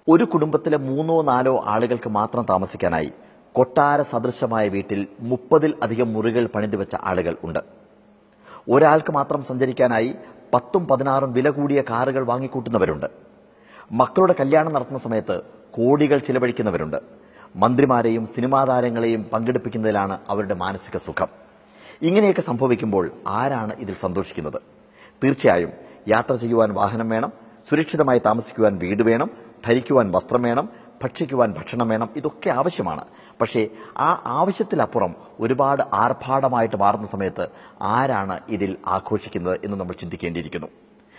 ഒരു കുടുംബത്തിലെ മൂന്നോ നാലോ ആളുകൾക്ക് മാത്രം താമസിക്കാനായി കൊട്ടാര സദൃശമായ വീട്ടിൽ മുപ്പതിൽ അധികം മുറികൾ പണിതുവെച്ച ആളുകൾ ഉണ്ട് ഒരാൾക്ക് മാത്രം സഞ്ചരിക്കാനായി പത്തും പതിനാറും വില കൂടിയ കാറുകൾ വാങ്ങിക്കൂട്ടുന്നവരുണ്ട് മക്കളുടെ കല്യാണം നടത്തുന്ന സമയത്ത് കോടികൾ ചിലവഴിക്കുന്നവരുണ്ട് മന്ത്രിമാരെയും സിനിമാ താരങ്ങളെയും പങ്കെടുപ്പിക്കുന്നതിലാണ് അവരുടെ മാനസിക സുഖം ഇങ്ങനെയൊക്കെ സംഭവിക്കുമ്പോൾ ആരാണ് ഇതിൽ സന്തോഷിക്കുന്നത് തീർച്ചയായും യാത്ര ചെയ്യുവാൻ വാഹനം വേണം സുരക്ഷിതമായി താമസിക്കുവാൻ വീട് വേണം ധരിക്കുവാൻ വസ്ത്രം വേണം ഭക്ഷിക്കുവാൻ ഭക്ഷണം വേണം ഇതൊക്കെ ആവശ്യമാണ് പക്ഷേ ആ ആവശ്യത്തിലപ്പുറം ഒരുപാട് ആർഭാടമായിട്ട് മാറുന്ന സമയത്ത് ആരാണ് ഇതിൽ ആഘോഷിക്കുന്നത് എന്ന് നമ്മൾ ചിന്തിക്കേണ്ടിയിരിക്കുന്നു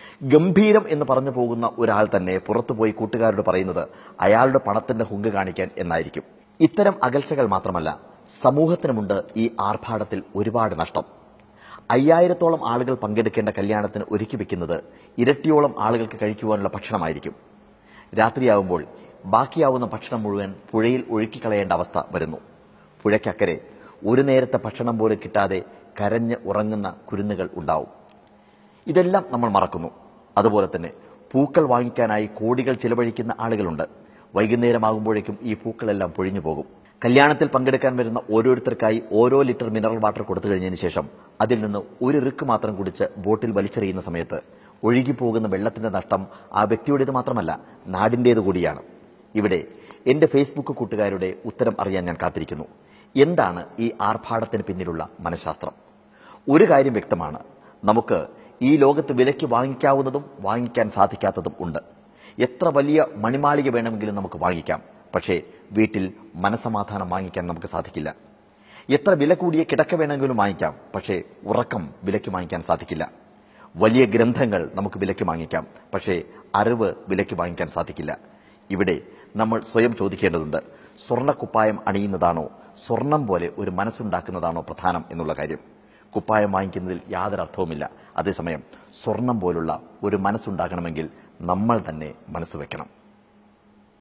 ഗംഭീരം എന്ന് പറഞ്ഞു പോകുന്ന ഒരാൾ തന്നെ പുറത്തുപോയി കൂട്ടുകാരോട് പറയുന്നത് അയാളുടെ പണത്തിന്റെ ഹുങ്ക് കാണിക്കാൻ എന്നായിരിക്കും ഇത്തരം അകൽച്ചകൾ മാത്രമല്ല സമൂഹത്തിനുമുണ്ട് ഈ ആർഭാടത്തിൽ ഒരുപാട് നഷ്ടം അയ്യായിരത്തോളം ആളുകൾ പങ്കെടുക്കേണ്ട കല്യാണത്തിന് ഒരുക്കി വെക്കുന്നത് ഇരട്ടിയോളം ആളുകൾക്ക് കഴിക്കുവാനുള്ള ഭക്ഷണമായിരിക്കും രാത്രിയാവുമ്പോൾ ബാക്കിയാവുന്ന ഭക്ഷണം മുഴുവൻ പുഴയിൽ ഒഴുക്കിക്കളയേണ്ട അവസ്ഥ വരുന്നു പുഴയ്ക്കക്കരെ ഒരു നേരത്തെ ഭക്ഷണം പോലും കിട്ടാതെ കരഞ്ഞ് ഉറങ്ങുന്ന കുരുന്നുകൾ ഉണ്ടാവും ഇതെല്ലാം നമ്മൾ മറക്കുന്നു അതുപോലെ തന്നെ പൂക്കൾ വാങ്ങിക്കാനായി കോടികൾ ചിലവഴിക്കുന്ന ആളുകളുണ്ട് വൈകുന്നേരമാകുമ്പോഴേക്കും ഈ പൂക്കളെല്ലാം പൊഴിഞ്ഞു പോകും കല്യാണത്തിൽ പങ്കെടുക്കാൻ വരുന്ന ഓരോരുത്തർക്കായി ഓരോ ലിറ്റർ മിനറൽ വാട്ടർ കൊടുത്തു കഴിഞ്ഞതിന് ശേഷം അതിൽ നിന്ന് ഒരു റിക്ക് മാത്രം കുടിച്ച് ബോട്ടിൽ വലിച്ചെറിയുന്ന സമയത്ത് ഒഴുകിപ്പോകുന്ന വെള്ളത്തിന്റെ നഷ്ടം ആ വ്യക്തിയുടേത് മാത്രമല്ല നാടിന്റേത് കൂടിയാണ് ഇവിടെ എന്റെ ഫേസ്ബുക്ക് കൂട്ടുകാരുടെ ഉത്തരം അറിയാൻ ഞാൻ കാത്തിരിക്കുന്നു എന്താണ് ഈ ആർഭാടത്തിന് പിന്നിലുള്ള മനഃശാസ്ത്രം ഒരു കാര്യം വ്യക്തമാണ് നമുക്ക് ഈ ലോകത്ത് വിലയ്ക്ക് വാങ്ങിക്കാവുന്നതും വാങ്ങിക്കാൻ സാധിക്കാത്തതും ഉണ്ട് എത്ര വലിയ മണിമാളിക വേണമെങ്കിലും നമുക്ക് വാങ്ങിക്കാം പക്ഷേ വീട്ടിൽ മനസമാധാനം വാങ്ങിക്കാൻ നമുക്ക് സാധിക്കില്ല എത്ര വില കൂടിയ കിടക്ക വേണമെങ്കിലും വാങ്ങിക്കാം പക്ഷേ ഉറക്കം വിലയ്ക്ക് വാങ്ങിക്കാൻ സാധിക്കില്ല വലിയ ഗ്രന്ഥങ്ങൾ നമുക്ക് വിലയ്ക്ക് വാങ്ങിക്കാം പക്ഷേ അറിവ് വിലയ്ക്ക് വാങ്ങിക്കാൻ സാധിക്കില്ല ഇവിടെ നമ്മൾ സ്വയം ചോദിക്കേണ്ടതുണ്ട് സ്വർണ്ണക്കുപ്പായം അണിയുന്നതാണോ സ്വർണം പോലെ ഒരു മനസ്സുണ്ടാക്കുന്നതാണോ പ്രധാനം എന്നുള്ള കാര്യം കുപ്പായം വാങ്ങിക്കുന്നതിൽ യാതൊരു അർത്ഥവുമില്ല അതേസമയം സ്വർണം പോലുള്ള ഒരു മനസ്സുണ്ടാകണമെങ്കിൽ നമ്മൾ തന്നെ മനസ്സ് വെക്കണം